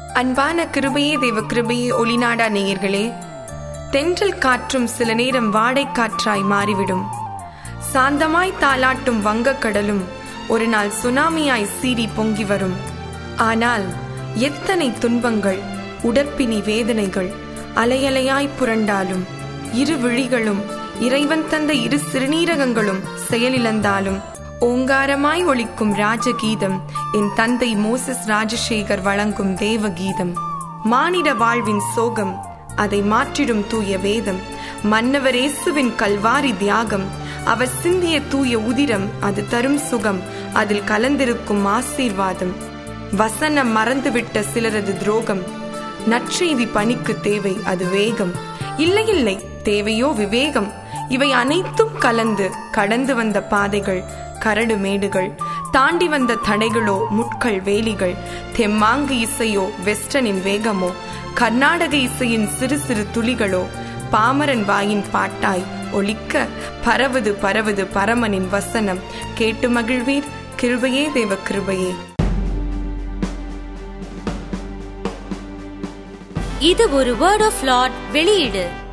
அன்பான கிருபையே தேவ கிருபையே ஒளிநாடா நேயர்களே தென்றல் காற்றும் சில நேரம் வாடை காற்றாய் மாறிவிடும் சாந்தமாய் தாளாட்டும் வங்கக்கடலும் ஒரு நாள் சுனாமியாய் சீறி பொங்கி வரும் ஆனால் எத்தனை துன்பங்கள் உடற்பிணி வேதனைகள் அலையலையாய் புரண்டாலும் இரு விழிகளும் இறைவன் தந்த இரு சிறுநீரகங்களும் செயலிழந்தாலும் ஓங்காரமாய் ஒலிக்கும் ராஜகீதம் என் தந்தை மோசஸ் ராஜசேகர் வழங்கும் தேவ கீதம் மானிட வாழ்வின் சோகம் அதை மாற்றிடும் தூய வேதம் மன்னவர் இயேசுவின் கல்வாரி தியாகம் அவர் சிந்திய தூய உதிரம் அது தரும் சுகம் அதில் கலந்திருக்கும் ஆசீர்வாதம் வசனம் மறந்துவிட்ட சிலரது துரோகம் நற்செய்தி பணிக்கு தேவை அது வேகம் இல்லை இல்லை தேவையோ விவேகம் இவை அனைத்தும் கலந்து கடந்து வந்த பாதைகள் கரடு மேடுகள் தாண்டி வந்த தடைகளோ முட்கள் வேலிகள் தெம்மாங்கு இசையோ வெஸ்டர்னின் வேகமோ கர்நாடக இசையின் சிறு சிறு துளிகளோ பாமரன் வாயின் பாட்டாய் ஒலிக்க பரவது பரவது பரமனின் வசனம் கேட்டு மகிழ்வீர் கிருபையே தேவ கிருபையே இது ஒரு வேர்ட் ஆஃப் லார்ட் வெளியீடு